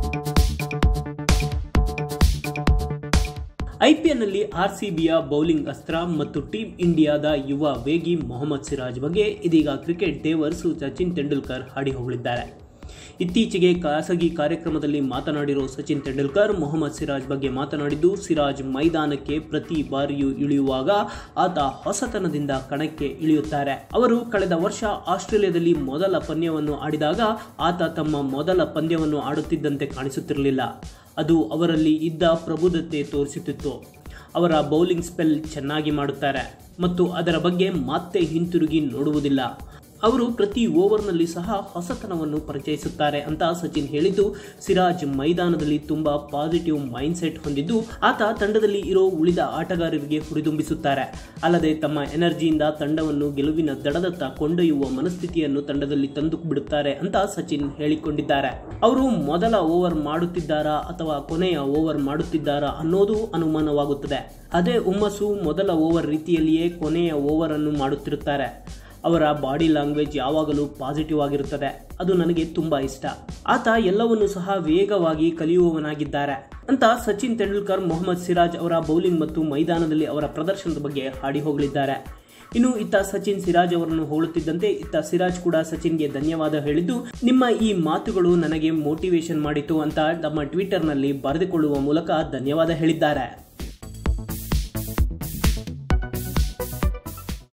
ಐಪಿಎಲ್ನಲ್ಲಿ ಆರ್ಸಿಬಿಯ bowling ಅಸ್ತ್ರ ಮತ್ತು team ಇಂಡಿಯಾದ ಯುವ ವೇಗಿ ಮೊಹಮ್ಮದ್ ಸಿರಾಜ್ ಬಗ್ಗೆ ಇದೀಗ ಕ್ರಿಕೆಟ್ ದೇವರ್ಸು ಸಚಿನ್ ತೆಂಡೂಲ್ಕರ್ ಹಾಡಿ ಹೋಗಲಿದ್ದಾರೆ ಇತ್ತೀಚೆಗೆ ಖಾಸಗಿ ಕಾರ್ಯಕ್ರಮದಲ್ಲಿ ಮಾತನಾಡಿರೋ ಸಚಿನ್ ತೆಂಡೂಲ್ಕರ್ ಮೊಹಮ್ಮದ್ ಸಿರಾಜ್ ಬಗ್ಗೆ ಮಾತನಾಡಿದ್ದು ಸಿರಾಜ್ ಮೈದಾನಕ್ಕೆ ಪ್ರತಿ ಬಾರಿಯೂ ಇಳಿಯುವಾಗ ಆತ ಹೊಸತನದಿಂದ ಕಣಕ್ಕೆ ಇಳಿಯುತ್ತಾರೆ ಅವರು ಕಳೆದ ವರ್ಷ ಆಸ್ಟ್ರೇಲಿಯಾದಲ್ಲಿ ಮೊದಲ ಪಂದ್ಯವನ್ನು ಆಡಿದಾಗ ಆತ ತಮ್ಮ ಮೊದಲ ಪಂದ್ಯವನ್ನು ಆಡುತ್ತಿದ್ದಂತೆ ಕಾಣಿಸುತ್ತಿರಲಿಲ್ಲ ಅದು ಅವರಲ್ಲಿ ಇದ್ದ ಪ್ರಬುದ್ಧತೆ ತೋರಿಸುತ್ತಿತ್ತು ಅವರ ಬೌಲಿಂಗ್ ಸ್ಪೆಲ್ ಚೆನ್ನಾಗಿ ಮಾಡುತ್ತಾರೆ ಮತ್ತು ಅದರ ಬಗ್ಗೆ ಮತ್ತೆ ಹಿಂತಿರುಗಿ ನೋಡುವುದಿಲ್ಲ ಅವರು ಪ್ರತಿ ಓವರ್ನಲ್ಲಿ ಸಹ ಹೊಸತನವನ್ನು ಪರಿಚಯಿಸುತ್ತಾರೆ ಅಂತ ಸಚಿನ್ ಹೇಳಿದ್ದು ಸಿರಾಜ್ ಮೈದಾನದಲ್ಲಿ ತುಂಬಾ ಪಾಸಿಟಿವ್ ಮೈಂಡ್ ಸೆಟ್ ಹೊಂದಿದ್ದು ಆತ ತಂಡದಲ್ಲಿ ಇರೋ ಉಳಿದ ಆಟಗಾರರಿಗೆ ಹುರಿದುಂಬಿಸುತ್ತಾರೆ ಅಲ್ಲದೆ ತಮ್ಮ ಎನರ್ಜಿಯಿಂದ ತಂಡವನ್ನು ಗೆಲುವಿನ ದಡದತ್ತ ಕೊಂಡೊಯ್ಯುವ ಮನಸ್ಥಿತಿಯನ್ನು ತಂಡದಲ್ಲಿ ತಂದು ಬಿಡುತ್ತಾರೆ ಅಂತ ಸಚಿನ್ ಹೇಳಿಕೊಂಡಿದ್ದಾರೆ ಅವರು ಮೊದಲ ಓವರ್ ಮಾಡುತ್ತಿದ್ದಾರಾ ಅಥವಾ ಕೊನೆಯ ಓವರ್ ಮಾಡುತ್ತಿದ್ದಾರಾ ಅನ್ನೋದು ಅನುಮಾನವಾಗುತ್ತದೆ ಅದೇ ಹುಮ್ಮಸ್ಸು ಮೊದಲ ಓವರ್ ರೀತಿಯಲ್ಲಿಯೇ ಕೊನೆಯ ಓವರ್ ಅನ್ನು ಮಾಡುತ್ತಿರುತ್ತಾರೆ ಅವರ ಬಾಡಿ ಲ್ಯಾಂಗ್ವೇಜ್ ಯಾವಾಗಲೂ ಪಾಸಿಟಿವ್ ಆಗಿರುತ್ತದೆ ಅದು ನನಗೆ ತುಂಬಾ ಇಷ್ಟ ಆತ ಎಲ್ಲವನ್ನೂ ಸಹ ವೇಗವಾಗಿ ಕಲಿಯುವವನಾಗಿದ್ದಾರೆ ಅಂತ ಸಚಿನ್ ತೆಂಡೂಲ್ಕರ್ ಮೊಹಮ್ಮದ್ ಸಿರಾಜ್ ಅವರ ಬೌಲಿಂಗ್ ಮತ್ತು ಮೈದಾನದಲ್ಲಿ ಅವರ ಪ್ರದರ್ಶನದ ಬಗ್ಗೆ ಹಾಡಿ ಹೋಗಲಿದ್ದಾರೆ ಇನ್ನು ಇತ್ತ ಸಚಿನ್ ಸಿರಾಜ್ ಅವರನ್ನು ಹೋಲುತ್ತಿದ್ದಂತೆ ಇತ್ತ ಸಿರಾಜ್ ಕೂಡ ಸಚಿನ್ಗೆ ಧನ್ಯವಾದ ಹೇಳಿದ್ದು ನಿಮ್ಮ ಈ ಮಾತುಗಳು ನನಗೆ ಮೋಟಿವೇಶನ್ ಮಾಡಿತು ಅಂತ ತಮ್ಮ ಟ್ವಿಟರ್ನಲ್ಲಿ ಬರೆದುಕೊಳ್ಳುವ ಮೂಲಕ ಧನ್ಯವಾದ ಹೇಳಿದ್ದಾರೆ